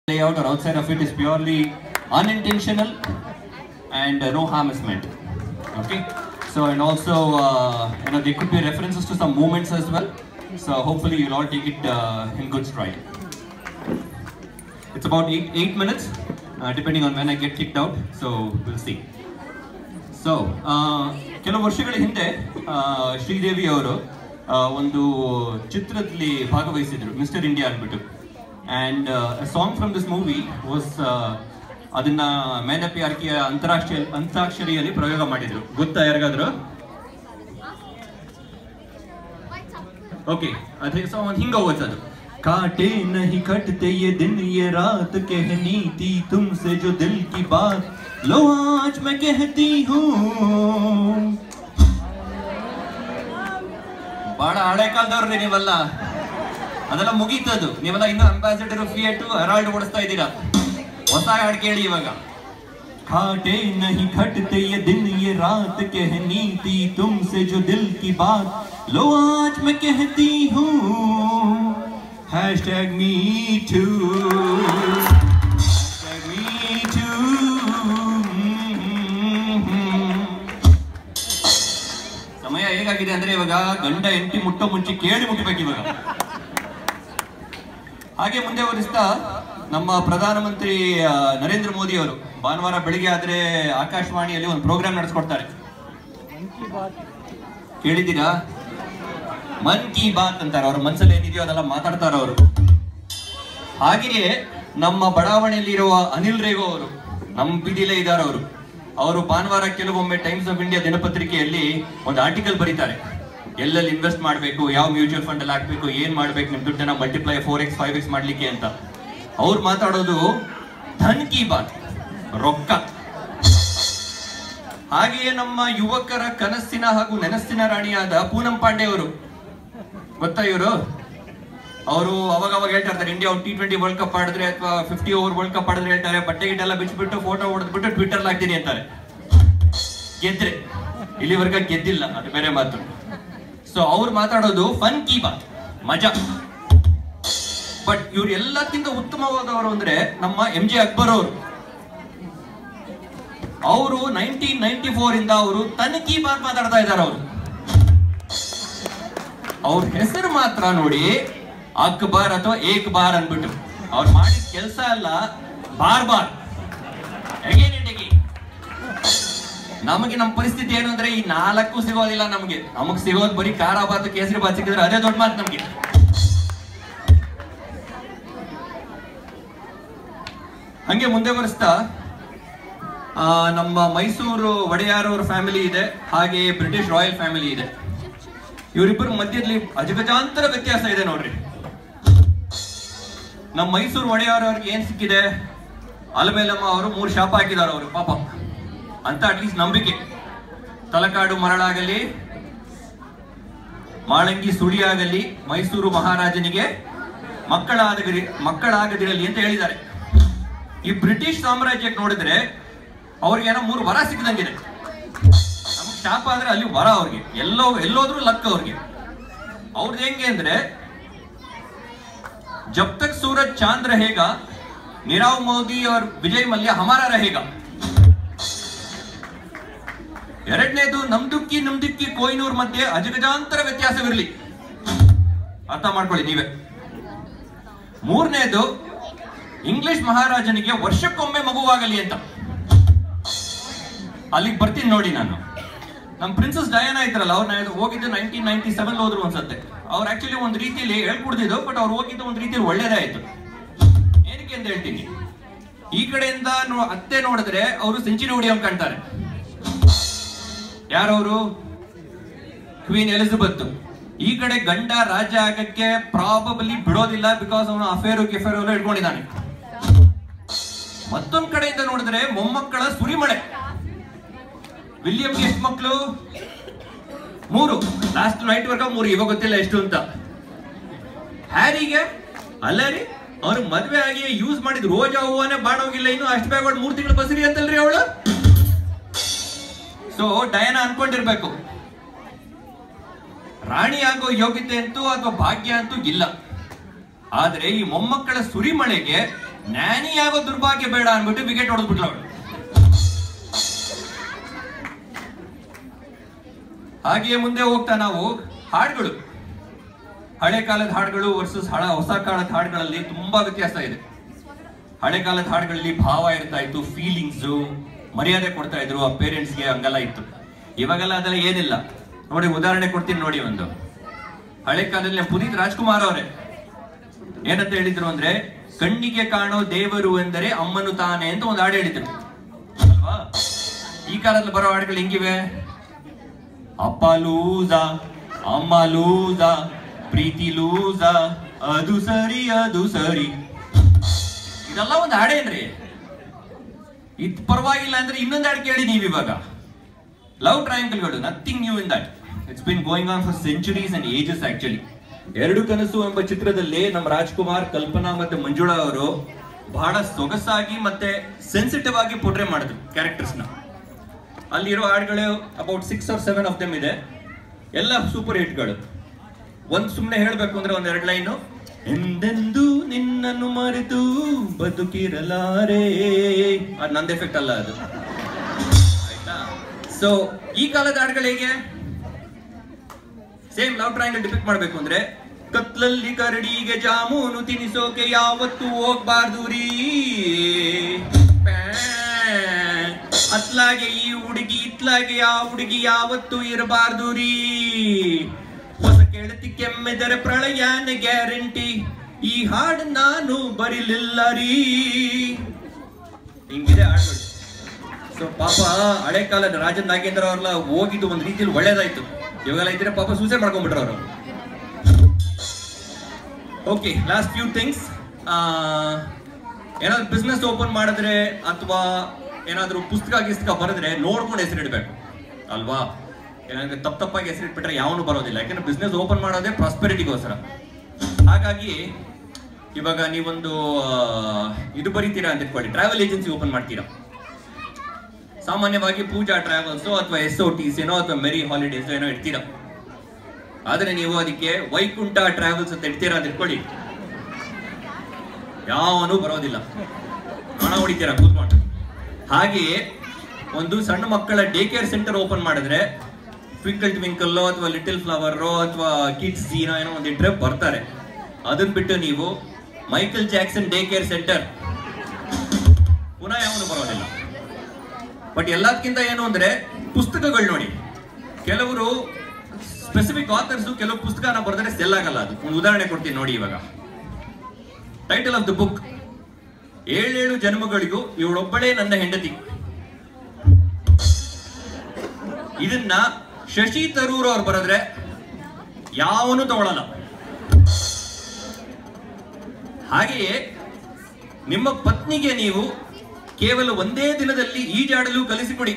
layout or outside of it is purely unintentional and uh, no harm is meant. Okay. So and also uh, you know there could be references to some movements as well. So hopefully you'll all take it uh, in good stride. It's about eight eight minutes, uh, depending on when I get kicked out. So we'll see. So ಕೆಲವು ವರ್ಷಗಳ ಹಿಂದೆ ಆ, ಶ್ರೀದೇವಿ ಅವರು ಆ, ಒಂದು ಚಿತ್ರದಲ್ಲಿ ಭಾಗವಹಿಸಿದ್ರು mister India ಅಂದ್ಬಿಟ್ಟು and song from this movie was ಅದನ್ನ ಮೇನ ಪ್ಯಾರ್ಕಿಯ ಅಂತಾರಾಷ್ಟ್ರೀಯ ಅಂತಾಕ್ಷರಿಯಲ್ಲಿ ಪ್ರಯೋಗ ಮಾಡಿದ್ರು ಗೊತ್ತಾ ಯಾರಿಗಾದ್ರು ओके अरे सो हिंग होवच ಅದು काटे नहीं कटते ये दिन ये रात कहनी थी तुमसे जो दिल की बात लो आज मैं कहती हूँ ಬಹಳ ಹಳೆ ಕಾಲದವ್ರಿ ನೀವೆಲ್ಲ ಅದೆಲ್ಲ ಮುಗೀತದು ನೀವೆಲ್ಲ ಇನ್ನೂ ಅಂಬಾಸಿಡರ್ ಫಿಯಟ್ ಹರಾಲ್ಡ್ ಓಡಿಸ್ತಾ ಇದ್ದೀರಾ ಹೊಸ ಹಾಡು ಕೇಳಿ ಇವಾಗ खाटे नहीं खटते ये दिन ये रात कहनी थी तुमसे जो दिल की बात लो आज मैं कहती हूँ हैशटैग मी टू me ಸಮಯ ಹೇಗಾಗಿದೆ ಅಂದ್ರೆ ಇವಾಗ ಗಂಡ ಎಂಟಿ ಮುಟ್ಟೋ ಮುಂಚೆ ಕೇಳಿ ಮುಟ್ಟಬೇಕು ಇವಾಗ ಹಾಗೆ ಮುಂದೆ ವರಿಸ್ತಾ ನಮ್ಮ ಪ್ರಧಾನಮಂತ್ರಿ ಆ, ನರೇಂದ್ರ ಮೋದಿ ಅವರು ಭಾನುವಾರ ಬೆಳಿಗ್ಗೆ ಆದ್ರೆ ಆಕಾಶವಾಣಿಯಲ್ಲಿ ಒಂದು ಪ್ರೋಗ್ರಾಮ್ ನಡೆಸ್ಕೊಡ್ತಾರೆ ಕೇಳಿದ್ದೀರಾ ಮನ್ ಕಿ ಬಾತ್ ಅಂತಾರೆ ಅವ್ರ ಮನ್ಸಲ್ಲಿ ಏನಿದೆಯೋ ಅದೆಲ್ಲ ಮಾತಾಡ್ತಾರ ಅವರು ಹಾಗೆಯೇ ನಮ್ಮ ಬಡಾವಣೆಯಲ್ಲಿರುವ ಅನಿಲ್ ರೇಗೋ ಅವರು ನಮ್ಮ ಬೀದಿಲೇ ಇದ್ದಾರೆ ಅವರು ಅವರು ಭಾನುವಾರ ಕೆಲವೊಮ್ಮೆ ಟೈಮ್ಸ್ ಆಫ್ ಇಂಡಿಯಾ ದಿನಪತ್ರಿಕೆಯಲ್ಲಿ ಒಂದು ಆರ್ಟಿಕಲ್ ಬರೀತಾರೆ ಎಲ್ಲೆಲ್ಲಿ ಇನ್ವೆಸ್ಟ್ ಮಾಡಬೇಕು ಯಾವ ಮ್ಯೂಚುವಲ್ ಫಂಡ್ ಅಲ್ಲಿ ಹಾಕ್ಬೇಕು ಏನ್ ಮಾಡ್ಬೇಕು ನಿಮ್ ದುಡ್ಡನ್ನ multiply four X five X ಮಾಡ್ಲಿಕ್ಕೆ ಅಂತ ಅವ್ರು ಮಾತಾಡೋದು ಧನ್ ಕಿ ಬಾತ್ ರೊಕ್ಕ ಹಾಗೆಯೇ ನಮ್ಮ ಯುವಕರ ಕನಸಿನ ಹಾಗೂ ನೆನಸಿನ ರಾಣಿಯಾದ ಪೂನಂ ಪಾಂಡೆ ಅವರು ಗೊತ್ತಾ ಇವರು ಅವರು ಅವಾಗ ಅವಾಗ ಹೇಳ್ತಾ ಇರ್ತಾರೆ India T twenty world cup ಆಡಿದ್ರೆ ಅಥವಾ ಫಿಫ್ಟಿ ಓವರ್ ವರ್ಲ್ಡ್ ಕಪ್ ಆಡಿದ್ರೆ ಹೇಳ್ತಾರೆ ಬಟ್ಟೆ ಗಿಟ್ಟೆಲ್ಲ ಬಿಚ್ಚಿಬಿಟ್ಟು ಫೋಟೋ ಹೊಡೆದ್ಬಿಟ್ಟು ಟ್ವಿಟರ್ ಹಾಕ್ತೀನಿ ಅಂತಾರೆ ಗೆದ್ರೆ ಇಲ್ಲಿವರೆಗೆ ಗೆದ್ದಿಲ್ಲ ಅದು ಬೇರೆ ಮಾತು ಸೊ ಅವ್ರು ಮಾತಾಡೋದು ಫನ್ ಕಿ ಬಾತ್ ಮಜಾ ಬಟ್ ಇವ್ರು ಎಲ್ಲಕ್ಕಿಂತ ಉತ್ತಮವಾದವರು ಅಂದ್ರೆ ನಮ್ಮ ಎಂ ಜೆ ಅಕ್ಬರ್ ಅವರು ಅವರು ನೈನ್ಟೀನ್ ನೈನ್ಟಿ ಫೋರ್ ಇಂದ ಅವರು ತನಿಖಿ ಬಾತ್ ಮಾತಾಡ್ತಾ ಇದ್ದಾರೆ ಅವರು ಅವ್ರ ಹೆಸರು ಮಾತ್ರ ನೋಡಿ ಅಕ್ಬರ್ ಅಥವಾ ಏಕ್ ಬಾರ್ ಅನ್ಬಿಟ್ಟು ಅವ್ರು ಮಾಡಿದ ಕೆಲಸ ಅಲ್ಲ ಬಾರ್ ಬಾರ್ Again and again. ನಮಗೆ ನಮ್ಮ ಪರಿಸ್ಥಿತಿ ಏನು ಅಂದ್ರೆ ಈ ನಾಲ್ಕು ಸಿಗೋದಿಲ್ಲ ನಮಗೆ ನಮಗ್ ಸಿಗೋದು ಬರೀ ಖಾರ ಬಾತ್ ಕೇಸರಿ ಬಾತ್ ಸಿಕ್ಕಿದ್ರೆ ಅದೇ ದೊಡ್ಡ ಮಾತು ನಮ್ಗೆ ಹಂಗೆ ಮುಂದೆ ಬರೆಸ್ತಾ ಆ, ನಮ್ಮ ಮೈಸೂರು ಒಡೆಯಾರ್ ಅವ್ರ ಫ್ಯಾಮಿಲಿ ಇದೆ ಹಾಗೆ ಬ್ರಿಟಿಷ್ ರಾಯಲ್ ಫ್ಯಾಮಿಲಿ ಇದೆ ಇವರಿಬ್ಬರ ಮಧ್ಯದಲ್ಲಿ ಅಜಗಜಾಂತರ ವ್ಯತ್ಯಾಸ ಇದೆ ನೋಡ್ರಿ ನಮ್ಮ ಮೈಸೂರು ಒಡೆಯಾರ್ ಅವ್ರಿಗೆ ಏನ್ ಸಿಕ್ಕಿದೆ ಅಲಮೇಲಮ್ಮ ಅವರು ಮೂರು ಶಾಪ ಹಾಕಿದಾರ ಅವರು ಪಾಪ ಅಂತ ಅಟ್ಲೀಸ್ಟ್ ನಂಬಿಕೆ ತಲಕಾಡು ಮರಳಾಗಲಿ ಮಾಳಂಗಿ ಸುಳಿಯಾಗಲಿ ಮೈಸೂರು ಮಹಾರಾಜನಿಗೆ ಮಕ್ಕಳಾಗದಿರಿ ಮಕ್ಕಳಾಗದಿರಲಿ ಅಂತ ಹೇಳಿದ್ದಾರೆ ಈ ಬ್ರಿಟಿಷ್ ಸಾಮ್ರಾಜ್ಯಕ್ಕೆ ನೋಡಿದ್ರೆ ಅವ್ರಿಗೆ ಏನೋ ಮೂರು ವರ ಸಿಕ್ಕದಂಗಿದೆ ನಮ್ಗೆ ಶಾಪ ಅಂದ್ರೆ ಅಲ್ಲಿ ವರ ಅವ್ರಿಗೆ ಎಲ್ಲೋ ಎಲ್ಲೋದ್ರೂ ಲಕ್ ಅವ್ರಿಗೆ ಅವ್ರದ್ದು ಹೆಂಗೆ ಅಂದ್ರೆ जब तक सूरज चांद रहेगा नीरव मोदी और ವಿಜಯ್ ಮಲ್ಯ ಹಮಾರ रहेगा ಎರಡನೇದು ನಮ್ದುಕ್ಕಿ ನಮ್ದುಕ್ಕಿ ಕೊಯ್ನೂರ್ ಮಧ್ಯೆ ಅಜಗಜಾಂತರ ವ್ಯತ್ಯಾಸವಿರಲಿ ಅರ್ಥ ಮಾಡ್ಕೊಳ್ಳಿ ನೀವೇ ಮೂರನೇದು ಇಂಗ್ಲಿಷ್ ಮಹಾರಾಜನಿಗೆ ವರ್ಷಕ್ಕೊಮ್ಮೆ ಮಗುವಾಗಲಿ ಅಂತ ಅಲ್ಲಿಗೆ ಬರ್ತೀನಿ ನೋಡಿ ನಾನು ನಮ್ಮ ಪ್ರಿನ್ಸಸ್ ಡಯಾನಾ ಇದ್ರಲ್ಲ ಅವ್ರು ನಾನು ಹೋಗಿದ್ದು ನೈನ್ಟೀನ್ ನೈನ್ಟಿ ಸೆವೆನ್ ಹೋದ್ರು ಅನ್ಸತ್ತೆ ಅವ್ರು ಆಕ್ಚುಲಿ ಒಂದು ರೀತಿಯಲ್ಲಿ ಹೇಳ್ಕೊಡ್ತಿದ್ದು ಬಟ್ ಅವ್ರು ಹೋಗಿದ್ದು ಒಂದು ರೀತಿಯಲ್ಲಿ ಒಳ್ಳೇದೇ ಆಯ್ತು ಏನಕ್ಕೆ ಅಂತ ಹೇಳ್ತೀನಿ ಈ ಕಡೆಯಿಂದ ನೋ- ಅತ್ತೆ ನೋಡಿದ್ರೆ ಅವರು ಸೆಂಚುರಿ ಹೊಡಿಯೋಂಗ್ ಕಾಣ್ತಾರೆ ಯಾರವರು ಕ್ವೀನ್ ಎಲಿಜಬೆತ್ ಈ ಕಡೆ ಗಂಡ ರಾಜ ಆಗಕ್ಕೆ ಪ್ರಾಬಬಲಿ ಬಿಡೋದಿಲ್ಲ ಬಿಕಾಸ್ ಅವನು ಅಫೇರು ಗಿಫೇರು ಎಲ್ಲ ಇಟ್ಕೊಂಡಿದ್ದಾನೆ ಮತ್ತೊಂದ್ ಕಡೆಯಿಂದ ನೋಡಿದ್ರೆ ಮೊಮ್ಮಕ್ಕಳ ಸುರಿಮಳೆ ವಿಲಿಯಂಗೆ ಎಷ್ಟು ಮಕ್ಕಳು ಮೂರು ಲಾಸ್ಟ್ ನೈಟ್ ವರ್ಗ ಮೂರು ಇವಾಗ ಗೊತ್ತಿಲ್ಲ ಎಷ್ಟು ಅಂತ ಹ್ಯಾರಿಗೆ ಅಲ್ಲ ರೀ ಅವ್ರು ಮದ್ವೆ ಆಗಿ ಯೂಸ್ ಮಾಡಿದ ರೋಜಾ ಹೂವನೇ ಬಾಡೋಗಿಲ್ಲ ಇನ್ನು ಅಷ್ಟು ಬೇಗ ಮೂರು ತಿಂಗಳು ಬಸರಿ ಅಂತಲ್ರಿ ಅವಳು ಸೊ ಡಯನ ಅನ್ಕೊಂಡಿರ್ಬೇಕು ರಾಣಿ ಆಗೋ ಯೋಗ್ಯತೆ ಅಂತೂ ಅಥವಾ ಭಾಗ್ಯ ಅಂತೂ ಇಲ್ಲ ಆದ್ರೆ ಈ ಮೊಮ್ಮಕ್ಕಳ ಸುರಿಮಳೆಗೆ ನ್ಯಾನಿ ಆಗೋ ದುರ್ಭಾಗ್ಯ ಬೇಡ ಅನ್ಬಿಟ್ಟು ವಿಕೆಟ್ ಹೊಡೆದ್ಬಿಟ್ಲ ಅವಳು ಹಾಗೆಯೇ ಮುಂದೆ ಹೋಗ್ತಾ ನಾವು ಹಾಡುಗಳು ಹಳೆ ಕಾಲದ ಹಾಡುಗಳು ವರ್ಸಸ್ ಹಳ ಹೊಸ ಕಾಲದ ಹಾಡುಗಳಲ್ಲಿ ತುಂಬಾ ವ್ಯತ್ಯಾಸ ಇದೆ ಹಳೆ ಕಾಲದ ಹಾಡುಗಳಲ್ಲಿ ಭಾವ ಇರ್ತಾ ಇತ್ತು ಫೀಲಿಂಗ್ಸ್ ಮರ್ಯಾದೆ ಕೊಡ್ತಾ ಇದ್ರು ಆ ಪೇರೆಂಟ್ಸ್ಗೆ ಹಂಗೆಲ್ಲ ಇತ್ತು ಇವಾಗೆಲ್ಲ ಅದೆಲ್ಲ ಏನಿಲ್ಲ ನೋಡಿ ಉದಾಹರಣೆ ಕೊಡ್ತೀನಿ ನೋಡಿ ಒಂದು ಹಳೆ ಕಾಲದಲ್ಲಿ ಪುನೀತ್ ರಾಜ್ಕುಮಾರ್ ಅವರೇ ಏನಂತ ಹೇಳಿದ್ರು ಅಂದ್ರೆ ಕಣ್ಣಿಗೆ ಕಾಣೋ ದೇವರು ಎಂದರೆ ಅಮ್ಮನು ತಾನೆ ಅಂತ ಒಂದು ಹಾಡು ಹೇಳಿದ್ರು ಅಲ್ವಾ ಈ ಕಾಲದಲ್ಲಿ ಬರೋ ಹಾಡುಗಳು ಹೆಂಗಿವೆ ಅಪ್ಪ ಲೂಸ ಅಮ್ಮ ಲೂಸ ಪ್ರೀತಿ ಲೂಸ ಅದು ಸರಿ ಅದು ಸರಿ ಇದೆಲ್ಲ ಒಂದು ಹಾಡೇನ್ರಿ ಇದ್ ಪರವಾಗಿಲ್ಲ ಅಂದ್ರೆ ಇನ್ನೊಂದು ಹಾಡು ಕೇಳಿ ನೀವು ಇವಾಗ ಲವ್ ಟ್ರಯಾಂಗಲ್ಗಳು nothing new in that it's been going on for centuries and ages actually ಎರಡು ಕನಸು ಎಂಬ ಚಿತ್ರದಲ್ಲಿ ನಮ್ಮ ರಾಜ್ಕುಮಾರ್ ಕಲ್ಪನಾ ಮತ್ತೆ ಮಂಜುಳಾ ಅವರು ಬಹಳ ಸೊಗಸಾಗಿ ಮತ್ತೆ ಸೆನ್ಸಿಟಿವ್ ಆಗಿ ಪೋಟ್ರೆ ಮಾಡಿದ್ರು ಕ್ಯಾರೆಕ್ಟರ್ಸ್ ನ ಅಲ್ಲಿರೋ ಹಾಡುಗಳು about six or seven of them ಇದೆ ಎಲ್ಲ ಸೂಪರ್ ಹಿಟ್ಗಳು ಒಂದ್ ಸುಮ್ನೆ ಹೇಳ್ಬೇಕು ಅಂದ್ರೆ ಒಂದ್ ಎರಡು ಲೈನು ಎಂದೆಂದು ನಿನ್ನನ್ನು ಮರೆತು ಬದುಕಿರಲಾರೆ ಅದು ನಂದ್ ಎಫೆಕ್ಟ್ ಅಲ್ಲ ಅದು ಆಯ್ತಾ ಸೊ ಈ ಕಾಲದ ಹಾಡುಗಳು ಹೇಗೆ ಸೇಮ್ ಲವ್ ಟ್ರಯಾಂಗಲ್ ಡಿಪಿಕ್ಟ್ ಮಾಡ್ಬೇಕು ಅಂದ್ರೆ ಕತ್ಲಲ್ಲಿ ಕರಡಿಗೆ ಜಾಮೂನು ತಿನಿಸೋಕೆ ಯಾವತ್ತು ಹೋಗ್ಬಾರ್ದು ರೀ ಪ್ಯಾ. ಅತ್ಲಾಗೆ ಈ ಹುಡುಗಿ ಇತ್ಲಾಗೆ ಆ ಹುಡುಗಿ ಯಾವತ್ತು ಇರಬಾರ್ದು ರೀ ಹೊಸ ಕೆಳತಿ ಕೆಮ್ಮೆದರೆ ಪ್ರಳಯನ ಗ್ಯಾರಂಟಿ ಈ ಹಾಡು ನಾನು ಬರಿಲಿಲ್ಲ ರೀ ಹಿಂಗಿದೆ ಹಾಡುಗಳು ಸೊ ಪಾಪ ಹಳೆ ಕಾಲದ ರಾಜನ್ ನಾಗೇಂದ್ರ ಅವ್ರೆಲ್ಲ ಹೋಗಿದ್ದು ಒಂದ್ ರೀತಿಯಲ್ಲಿ ಒಳ್ಳೇದಾಯ್ತು ಇವಾಗೆಲ್ಲ ಇದ್ರೆ ಪಾಪ ಸೂಸೈಡ್ ಮಾಡ್ಕೊಂಡ್ಬಿಟ್ರು ಅವರು ಓಕೆ ಲಾಸ್ಟ್ ಫ್ಯೂ ಥಿಂಗ್ಸ್ ಏನಾದ್ರು ಬಿಸ್ನೆಸ್ ಓಪನ್ ಮಾಡಿದ್ರೆ ಅಥವಾ ಏನಾದ್ರು ಪುಸ್ತಕ ಗಿಸ್ತಕ ಬರೆದ್ರೆ ನೋಡ್ಕೊಂಡು ಹೆಸರಿಡ್ಬೇಕು ಅಲ್ವಾ ಏನಾದ್ರೆ ತಪ್ಪ ತಪ್ಪಾಗಿ ಹೆಸರಿಟ್ಬಿಟ್ರೆ ಯಾವನು ಬರೋದಿಲ್ಲ ಯಾಕಂದ್ರೆ ಬಿಸ್ನೆಸ್ ಓಪನ್ ಮಾಡೋದೇ ಪ್ರಾಸ್ಪೆರಿಟಿಗೋಸ್ಕರ ಹಾಗಾಗಿ ಇವಾಗ ನೀವೊಂದು ಆ, ಇದು ಬರೀತೀರಾ ಅಂತ ಇಟ್ಕೊಳ್ಳಿ ಟ್ರಾವೆಲ್ ಏಜೆನ್ಸಿ ಓಪನ್ ಮಾಡ್ತೀರಾ ಸಾಮಾನ್ಯವಾಗಿ ಪೂಜಾ ಟ್ರಾವೆಲ್ಸ್ ಅಥವಾ ಎಸ್ ಒ ಟಿ ಸಿನೋ ಅಥವಾ ಮೆರಿ ಹಾಲಿಡೇಸ್ ಏನೋ ಇಡ್ತೀರಾ ಆದ್ರೆ ನೀವು ಅದಕ್ಕೆ ವೈಕುಂಠ ಟ್ರಾವೆಲ್ಸ್ ಅಂತ ಇಡ್ತೀರಾ ಅಂತ ಇಟ್ಕೊಳ್ಳಿ ಯಾವನು ಬರೋದಿಲ್ಲ ಹಣ ಹೊಡಿತೀರಾ ಕೂತ್ಕೊಂಡು ಹಾಗೆಯೇ ಒಂದು ಸಣ್ಣ ಮಕ್ಕಳ ಡೇ ಕೇರ್ ಸೆಂಟರ್ ಓಪನ್ ಮಾಡಿದ್ರೆ ಟ್ವಿಂಕಲ್ ಟ್ವಿಂಕಲ್ ಅಥವಾ ಲಿಟಲ್ ಫ್ಲವರ್ ಅಥವಾ ಕಿಡ್ಸ್ ಜೀನೋ ಏನೋ ಒಂದು ಇಟ್ರೆ ಬರ್ತಾರೆ ಅದನ್ನ ಬಿಟ್ಟು ನೀವು Michael Jackson day care centre ಪುನಃ ಯಾವನು ಬರೋದಿಲ್ಲ ಬಟ್ ಎಲ್ಲದಕ್ಕಿಂತ ಏನು ಅಂದ್ರೆ ಪುಸ್ತಕಗಳು ನೋಡಿ ಕೆಲವರು ಸ್ಪೆಸಿಫಿಕ್ ಆಥರ್ಸ್ ಕೆಲವು ಪುಸ್ತಕನ ಬರೆದ್ರೆ ಸೆಲ್ ಆಗಲ್ಲ ಅದು ಒಂದು ಉದಾಹರಣೆ ಕೊಡ್ತೀನಿ ನೋಡಿ ಇವಾಗ ಟೈಟಲ್ ಆಫ್ ದ ಬುಕ್ ಏಳೇಳು ಜನ್ಮಗಳಿಗೂ ಇವಳೊಬ್ಬಳೇ ನನ್ನ ಹೆಂಡತಿ ಇದನ್ನ ಶಶಿ ತರೂರ್ ಅವ್ರು ಬರೆದ್ರೆ ಯಾವನು ತಗೊಳಲ್ಲ ಹಾಗೆಯೇ ನಿಮ್ಮ ಪತ್ನಿಗೆ ನೀವು ಕೇವಲ ಒಂದೇ ದಿನದಲ್ಲಿ ಈಜಾಡಲು ಕಲಿಸಿಕೊಡಿ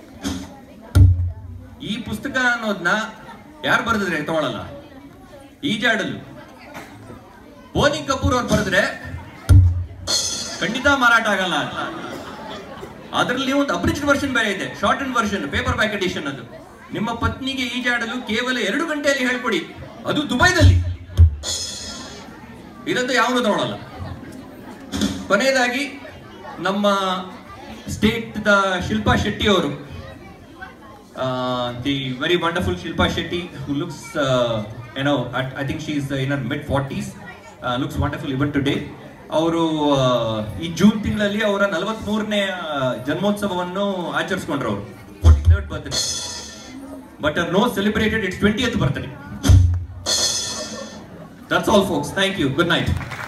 ಈ ಪುಸ್ತಕ ಅನ್ನೋದನ್ನ ಯಾರು ಬರೆದಿದ್ರೆ ತಗೊಳಲ್ಲ ಈಜಾಡಲು ಬೋನಿ ಕಪೂರ್ ಅವ್ರು ಬರೆದ್ರೆ ಖಂಡಿತ ಮಾರಾಟ ಆಗಲ್ಲ ಅದರಲ್ಲಿ ಒಂದು ಅಬ್ರಿಜ್ಡ್ ವರ್ಷನ್ ಬೇರೆ ಇದೆ short and version paper back edition ಅದು ನಿಮ್ಮ ಪತ್ನಿಗೆ ಈಜಾಡಲು ಕೇವಲ ಎರಡು ಗಂಟೆಯಲ್ಲಿ ಹೇಳ್ಕೊಡಿ ಅದು ದುಬೈದಲ್ಲಿ ಇದಂತೂ ಯಾವನು ತಗೊಳಲ್ಲ ಕೊನೆಯದಾಗಿ ನಮ್ಮ ಸ್ಟೇಟ್ ದ ಶಿಲ್ಪಾ ಶೆಟ್ಟಿ ಅವರು the very wonderful Shilpa Shetty who looks ಏನೋ I think she is in mid forties looks wonderful even today ಅವರು ಈ ಜೂನ್ ತಿಂಗಳಲ್ಲಿ ಅವರ ನಲವತ್ಮೂರನೇ ಜನ್ಮೋತ್ಸವವನ್ನು ಆಚರಿಸ್ಕೊಂಡ್ರು ಅವರು forty third birthday but no celebrated it's twenty birthday that's all folks thank you good night